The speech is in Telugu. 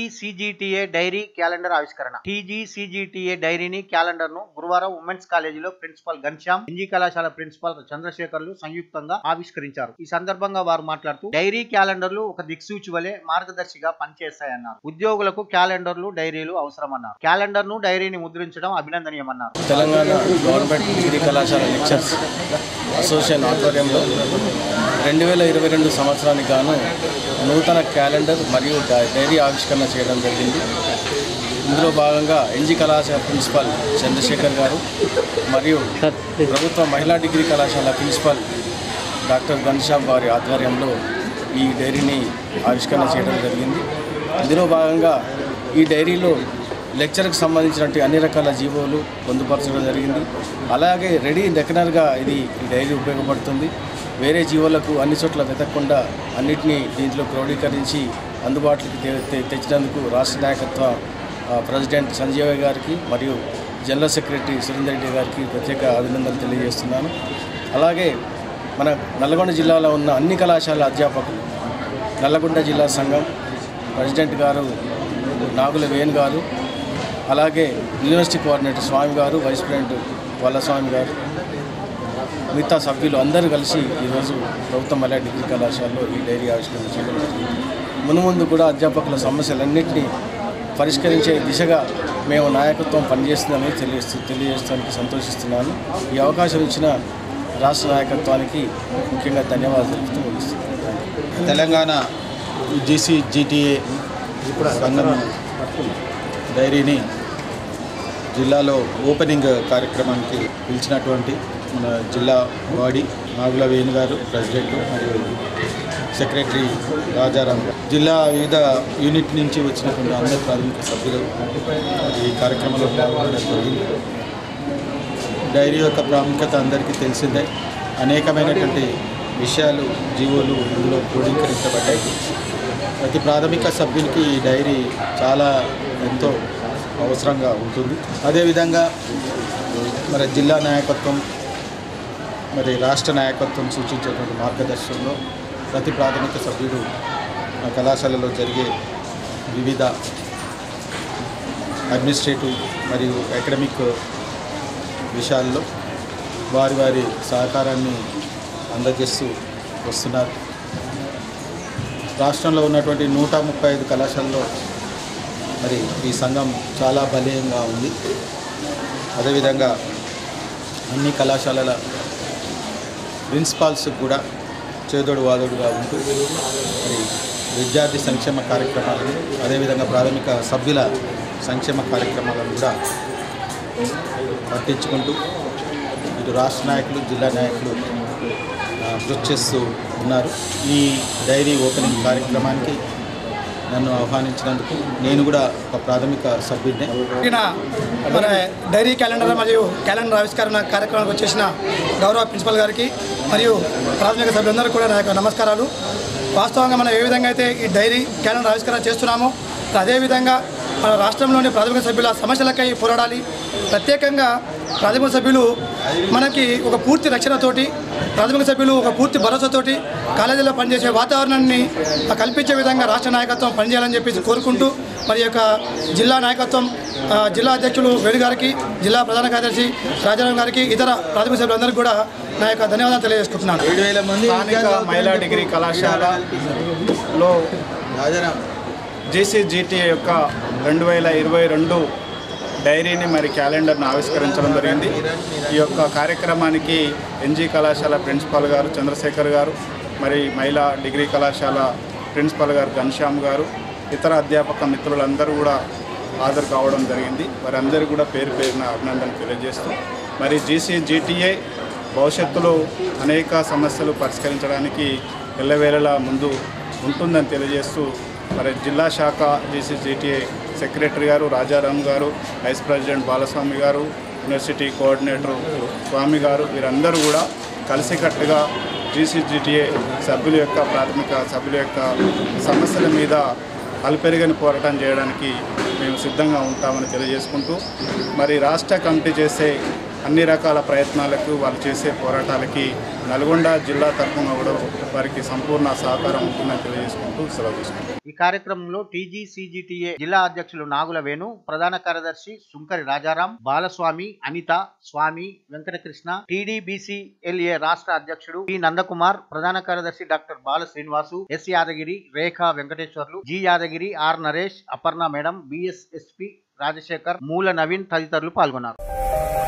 టీజీసీజీటీఏ డైరీ క్యాలెండర్ ఆవిష్కరణ టీజీసీజీటీఏ డైరీని క్యాలెండర్ ను గురువారం ఉమెన్స్ కాలేజీలో ప్రిన్సిపల్ ఘన్శ్యామ్ ఇంజీ కళాశాల ప్రిన్సిపల్ చంద్రశేఖర్లు సంయుక్తంగా ఆవిష్కరించారు ఈ సందర్భంగా వారు మాట్లాడుతూ డైరీ క్యాలెండర్లు ఒక దిక్సూచి వలె మార్గదర్శిగా పనిచేస్తాయన్నారు ఉద్యోగులకు క్యాలెండర్లు డైరీలు అవసరమన్నారు క్యాలెండర్ ను డైరీని ముద్రించడం అభినందనీయమన్నారు తెలంగాణ గవర్నమెంట్ డిగ్రీ కళాశాల లెక్చర్స్ అసోసియేషన్ ఆధ్వర్యంలో రెండు వేల ఇరవై రెండు సంవత్సరానికి గాను నూతన క్యాలెండర్ మరియు డై- డైరీ ఆవిష్కరణ చేయడం జరిగింది ఇందులో భాగంగా ఎన్జీ కళాశాల ప్రిన్సిపాల్ చంద్రశేఖర్ గారు మరియు ప్రభుత్వ మహిళా డిగ్రీ కళాశాల ప్రిన్సిపాల్ డాక్టర్ ఘనశ్యామ్ గారి ఆధ్వర్యంలో ఈ డైరీని ఆవిష్కరణ చేయడం జరిగింది ఇందులో భాగంగా ఈ డైరీలో లెక్చర్కి సంబంధించినట్టు అన్ని రకాల జీవోలు పొందుపరచడం జరిగింది అలాగే రెడీ రెకనర్గా ఇది ఈ డైరీ ఉపయోగపడుతుంది వేరే జీవోలకు అన్ని చోట్ల వెతకకుండా అన్నిటినీ దీంట్లో క్రోడీకరించి అందుబాటులోకి తె- తె- తెచ్చినందుకు రాష్ట్ర నాయకత్వ ఆ, ప్రెసిడెంట్ సంజయ్ గారికి మరియు జనరల్ సెక్రటరీ సురేందర్ రెడ్డి గారికి ప్రత్యేక అభినందనలు తెలియజేస్తున్నాను అలాగే మన నల్గొండ జిల్లాలో ఉన్న అన్ని కళాశాల అధ్యాపకులు నల్లగొండ జిల్లా సంఘం ప్రెసిడెంట్ గారు నాగుల వేణు గారు అలాగే యూనివర్సిటీ కోఆర్డినేటర్ స్వామి గారు వైస్ ప్రెసిడెంట్ వల్లస్వామి గారు మిగతా సభ్యులు అందరూ కలిసి ఈరోజు ప్రభుత్వ మహిళా డిగ్రీ కళాశాలలో ఈ డైరీ ఆవిష్కరణ చేయడం జరిగింది మునుముందు కూడా అధ్యాపకుల సమస్యలన్నింటినీ పరిష్కరించే దిశగా మేము నాయకత్వం పనిచేస్తుందని తెలియజేస్తూ తెలియజేస్తానికి సంతోషిస్తున్నాను ఈ అవకాశం ఇచ్చిన రాష్ట్ర నాయకత్వానికి ముఖ్యంగా ధన్యవాదాలు తెలుపుతూ ముగిస్తున్నాను తెలంగాణ జీసీ జీటీఏ సంఘం డైరీని జిల్లాలో ఓపెనింగ్ కార్యక్రమానికి పిలిచినటువంటి మన జిల్లా బాడీ నాగుల వేణు గారు ప్రెసిడెంట్ మరియు సెక్రటరీ రాజారాం గారు. జిల్లా వివిధ యూనిట్ నుంచి వచ్చినటువంటి అందరు ప్రాథమిక సభ్యులు ఈ కార్యక్రమంలో పాల్గొనడం జరిగింది డైరీ యొక్క ప్రాముఖ్యత అందరికీ తెలిసిందే అనేకమైనటువంటి విషయాలు జీవోలు ఇందులో క్రోడీకరించబడ్డాయి ప్రతి ప్రాథమిక సభ్యునికి ఈ డైరీ చాలా ఎంతో అవసరంగా ఉంటుంది అదేవిధంగా మరి జిల్లా నాయకత్వం మరి రాష్ట్ర నాయకత్వం సూచించేటువంటి మార్గదర్శనంలో ప్రతి ప్రాథమిక సభ్యుడు ఆ కళాశాలలో జరిగే వివిధ అడ్మినిస్ట్రేటివ్ మరియు అకాడమిక్ విషయాల్లో వారి వారి సహకారాన్ని అందజేస్తూ వస్తున్నారు రాష్ట్రంలో ఉన్నటువంటి నూట ముప్పై ఐదు కళాశాలలో మరి ఈ సంఘం చాలా బలీయంగా ఉంది అదేవిధంగా అన్ని కళాశాలల ప్రిన్సిపాల్స్ కూడా చేదోడు వాదోడుగా ఉంటూ మరి విద్యార్థి సంక్షేమ కార్యక్రమాలను అదేవిధంగా ప్రాథమిక సభ్యుల సంక్షేమ కార్యక్రమాలను కూడా పట్టించుకుంటూ ఇటు రాష్ట్ర నాయకులు జిల్లా నాయకులు ఆ, కృషి చేస్తూ ఉన్నారు ఈ డైరీ ఓపెనింగ్ కార్యక్రమానికి నన్ను ఆహ్వానించినందుకు నేను కూడా ఒక ప్రాథమిక సభ్యుడినే జరిగిన మన డైరీ క్యాలెండర్ మరియు క్యాలెండర్ ఆవిష్కరణ కార్యక్రమానికి వచ్చేసిన గౌరవ ప్రిన్సిపల్ గారికి మరియు ప్రాథమిక సభ్యులందరూ కూడా నా యొక్క నమస్కారాలు వాస్తవంగా మనం ఏ విధంగా అయితే ఈ డైరీ క్యాలెండర్ ఆవిష్కరణ చేస్తున్నామో అదేవిధంగా మన రాష్ట్రంలోని ప్రాథమిక సభ్యుల సమస్యలకై పోరాడాలి ప్రత్యేకంగా ప్రాథమిక సభ్యులు మనకి ఒక పూర్తి రక్షణతోటి ప్రాథమిక సభ్యులు ఒక పూర్తి భరోసాతోటి కాలేజీలో పనిచేసే వాతావరణాన్ని కల్పించే విధంగా రాష్ట్ర నాయకత్వం పనిచేయాలని చెప్పేసి కోరుకుంటూ మరి యొక్క జిల్లా నాయకత్వం ఆ, జిల్లా అధ్యక్షులు వేణు గారికి జిల్లా ప్రధాన కార్యదర్శి రాజారాం గారికి ఇతర ప్రాథమిక సభ్యులందరికీ కూడా నా యొక్క ధన్యవాదాలు తెలియజేసుకుంటున్నాను ఏడు వేల మంది స్థానిక మహిళా డిగ్రీ కళాశాలలో జేసీజీటీ యొక్క రెండు వేల ఇరవై రెండు డైరీని మరి క్యాలెండర్ను ఆవిష్కరించడం జరిగింది ఈ యొక్క కార్యక్రమానికి ఎన్జీ కళాశాల ప్రిన్సిపాల్ గారు చంద్రశేఖర్ గారు మరి మహిళా డిగ్రీ కళాశాల ప్రిన్సిపాల్ గారు ఘనశ్యామ్ గారు ఇతర అధ్యాపక మిత్రులందరూ కూడా హాజరు కావడం జరిగింది వారందరూ కూడా పేరు పేరున అభినందన తెలియజేస్తూ మరి జీసీ జీటీఏ భవిష్యత్తులో అనేక సమస్యలు పరిష్కరించడానికి ఎల్లవేళలా ముందు ఉంటుందని తెలియజేస్తూ మరి జిల్లా శాఖ జీసీజీటీఏ సెక్రటరీ గారు రాజారాం గారు వైస్ ప్రెసిడెంట్ బాలస్వామి గారు యూనివర్సిటీ కోఆర్డినేటర్ స్వామి గారు వీరందరూ కూడా కలిసికట్టుగా జీసీజీటీఏ సభ్యుల యొక్క ప్రాథమిక సభ్యుల యొక్క సమస్యల మీద అల్పెరిగని పోరాటం చేయడానికి మేము సిద్ధంగా ఉంటామని తెలియజేసుకుంటూ మరి రాష్ట్ర కమిటీ చేసే అన్ని రకాల ప్రయత్నాలకు వాళ్ళు చేసే పోరాటాలకి నల్గొండ జిల్లా తరఫున కూడా వారికి సంపూర్ణ సహకారం ఉంటుందని తెలియజేసుకుంటూ సెలవు తీసుకుంటాం ఈ కార్యక్రమంలో టీజీసీజీటీఏ జిల్లా అధ్యక్షులు నాగుల వేణు ప్రధాన కార్యదర్శి సుంకరి రాజారాం బాలస్వామి అనిత స్వామి వెంకటకృష్ణ టీడీబీసీఎల్ఏ రాష్ట్ర అధ్యక్షుడు పి నందకుమార్ ప్రధాన కార్యదర్శి doctor Bala Srinivasu S Yadagiri Rekha Venkateswarlu G Yadagiri R Naresh Aparna madam BSSP Rajasekhar Moola Naveen తదితరులు పాల్గొన్నారు